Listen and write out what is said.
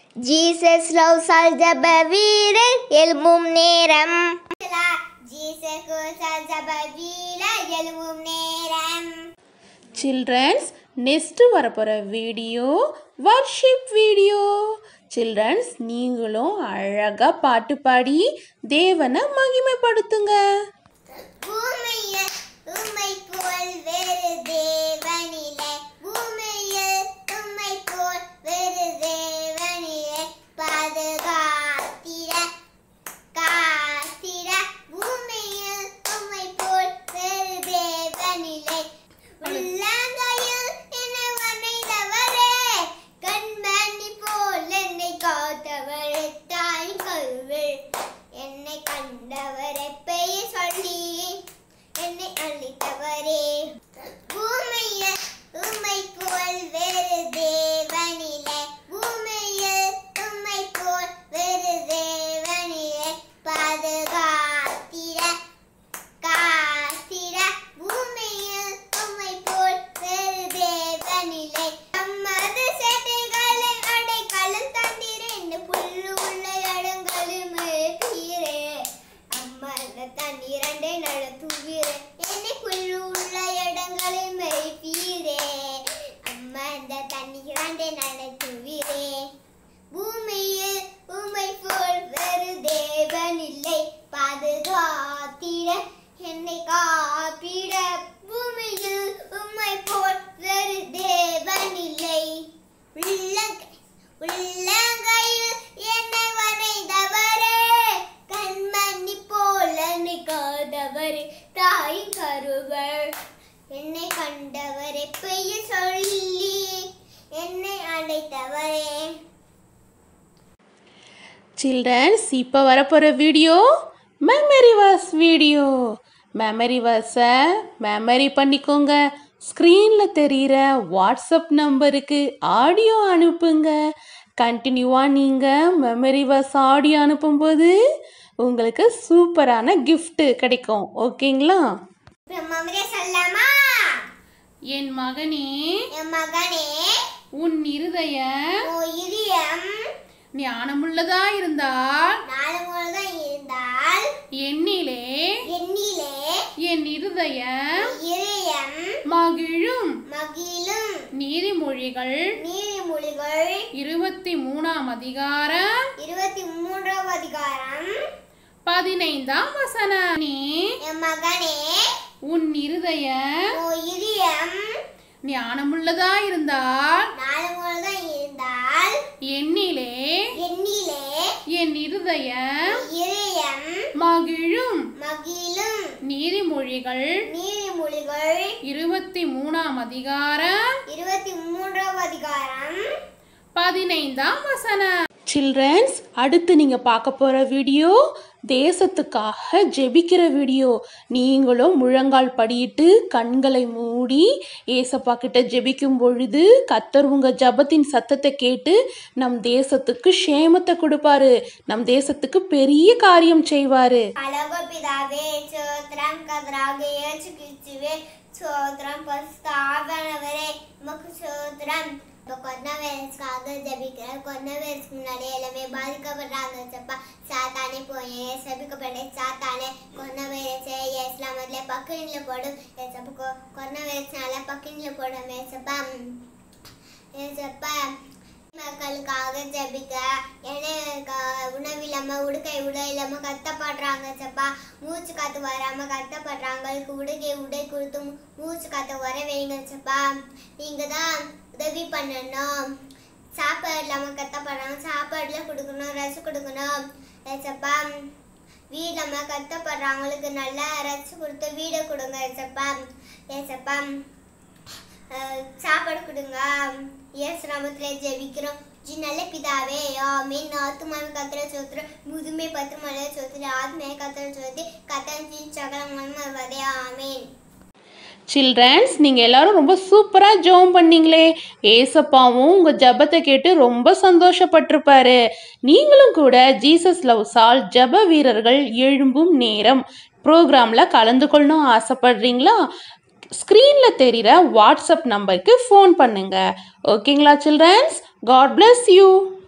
Jesus love சால் ஜப வீரர் எழும்பும் நேரம் ஜீசஸ் சால் ஜப வீரர் எழும்பும் நேரம் சில்ட்ரன்ஸ் நெக்ஸ்ட்டு வரப்போகிற வீடியோ வர்ஷிப் வீடியோ சில்ட்ரன்ஸ் நீங்களும் அழகாக பாட்டு பாடி தேவனை மகிமைப்படுத்துங்க பூமியில் உம்மை போல் வேறு தேவனிலே பூமியில் உம்மை போல் வேறு தேவனிலே பாதுகாத்திட காத்திட பூமியில் உம்மை போல் வேறு தேவனிலே உள்ளங்கையில் என்னை வரைந்தவரே கண்மணி போல் என்னை காத்தவரே தாய் கருவில் என்னை கண்டவரை பெயர் சொல்லி என்னை அளித்தவரே பூமியில் உம்மை போல் வேறு தேவனிலே பூமியில் உம்மை போல் வேறு தேவனிலே பாதுகாத்திட காத்திட பூமியில் உம்மை போல் வேறு தேவனிலே தம்மது சேட்டைகளை அடைக்கலம் தந்திரேன் புல்லு உள்ள இடங்களும் மேய்ப்பீரே அம்மா அந்த தண்ணீரண்டை நடத்துவீரே என்னை புல்லு உள்ள இடங்களில் மேய்ப்பீரே அம்மா அந்த தண்ணீரண்டை நடத்துவீரே பூமியில் உம்மை போல் வேறு தேவன் இல்லை பாதுகாத்திட என்னை காப்பிட பூமியில் உம்மை போல் வேறு தேவன் இல்லை உள்ளங்கை உள்ளங்கையில் என்னை வரைந்தவரே கண்மணி போல் என்னை காதவரே தாய் கருவர் என்னை கண்டவரை பெயர் சொல்லி என்னை அழைத்தவரே சில்ட்ரன்ஸ் இப்போ வரப்போகிற video memory verse video memory வர்ஸை மெமரி பண்ணிக்கோங்க ஸ்க்ரீனில் தெரிகிற வாட்ஸ்அப் நம்பருக்கு ஆடியோ அனுப்புங்க கண்டினியூவாக நீங்கள் மெமரி வர்ஸ் ஆடியோ அனுப்பும்போது உங்களுக்கு சூப்பரான gift கிடைக்கும் ஓகேங்களா மமரே சொல்லாமா என் மகனே என் மகனே உன் இருதய ஓ இதயம் ஞானமுள்ளதா இருந்தால் நாலு முழுதும் இருந்தால் என்னிலே என்னிலே என் இருதய இதயம் மகிழும் மகிழும் நீதிமொழிகள் நீதிமொழிகள் இருபத்தி மூணாம் அதிகாரம் இருபத்தி மூன்றாம் அதிகாரம் பதினைந்தாம் வசனே என் மகனே உன் இருதய ஓ இதயம் ஞானமுள்ளதா இருந்தால் நாலு முழுதும் இருந்தால் என்னிலே என்னிலே என் இருதய இதயம் மகிழும் மகிழும் நீதிமொழிகள் நீதிமொழிகள் இருபத்தி மூணாம் அதிகாரம் இருபத்தி மூன்றாம் அதிகாரம் பதினைந்தாம் வசனம் சில்ட்ரன்ஸ் அடுத்து நீங்கள் பார்க்க போகிற வீடியோ தேசத்துக்காக ஜெபிக்கிற வீடியோ நீங்களும் முழங்கால் படியிட்டு கண்களை மூடி ஏசப்பா கிட்ட ஜெபிக்கும் பொழுது கத்தர் உங்கள் ஜபத்தின் சத்தத்தை கேட்டு நம் தேசத்துக்கு க்ஷேமத்தை கொடுப்பாரு நம் தேசத்துக்கு பெரிய காரியம் செய்வாரு அழகோ பிதாவே சோத்ரம் கதராக ஏற்று கிறிஸ்துவே சோத்ரம் பஸ்தாபனவரே உமக்கு சோத்ரம் இப்போ கொரோனா வைரஸ்க்காக ஜபிக்கிற கொரோனா வைரஸ்க்கு முன்னாடி எல்லாமே பாதிக்கப்படுறாங்க சப்பா சாத்தானே போய் சபிக்கப்பட்ட சாத்தானே கொரோனா வைரஸை இஸ்லாமத்தில் பக்கினில் போடும் ஏசப்பா கொரோனா வைரஸ்னால பக்கினில் போடும் ஏசப்பா ஏசப்பா மக்களுக்காக ஜெபிக்க ஏன்னா க- உணவு இல்லாம உடுக்கை உட இல்லாம கஷ்டப்படுறாங்க சப்பா மூச்சு காத்து வராம கஷ்டப்படுறாங்களுக்கு உடுக்கை உடை கொடுத்து மூ- மூச்சு காத்து வர வைங்க சப்பா நீங்க தான் உதவி பண்ணணும் சாப்பாடு இல்லாம கஷ்டப்படுறாங்க சாப்பாடுல கொடுக்கணும் ரசம் கொடுக்கணும் சப்பா வீடு இல்லாம கஷ்டப்படுறவங்களுக்கு நல்லா ரசம் கொடுத்து வீடு கொடுங்க ஏசப்பா ஏசப்பா அஹ் சாப்பாடு கொடுங்க இயேசு நாமத்திலே ஜெபிக்கிறோம் ஜி நல்ல பிதாவே ஆமீன் ஆத்துமாவை கத்திர சோத்திர முதுமை பத்திரமலை சோத்திர ஆத்மையை கத்திர சோத்தி கத்தஞ்சி சகலம் மன்மவதே ஆமீன் சில்ட்ரன்ஸ் நீங்கள் எல்லாரும் ரொம்ப சூப்பராக ஜெபம் பண்ணீங்களே ஏசப்பாவும் உங்கள் ஜெபத்தை கேட்டு ரொம்ப சந்தோஷப்பட்டிருப்பாரு நீங்களும் கூட ஜீசஸ் லவ் சால் ஜெப வீரர்கள் எழும்பும் நேரம் ப்ரோக்ராமில் கலந்து கொள்ளணும் ஆசைப்படுறீங்களா ஸ்க்ரீனில் தெரிகிற வாட்ஸ்அப் நம்பருக்கு ஃபோன் பண்ணுங்கள் ஓகேங்களா சில்ட்ரன்ஸ் காட் bless யூ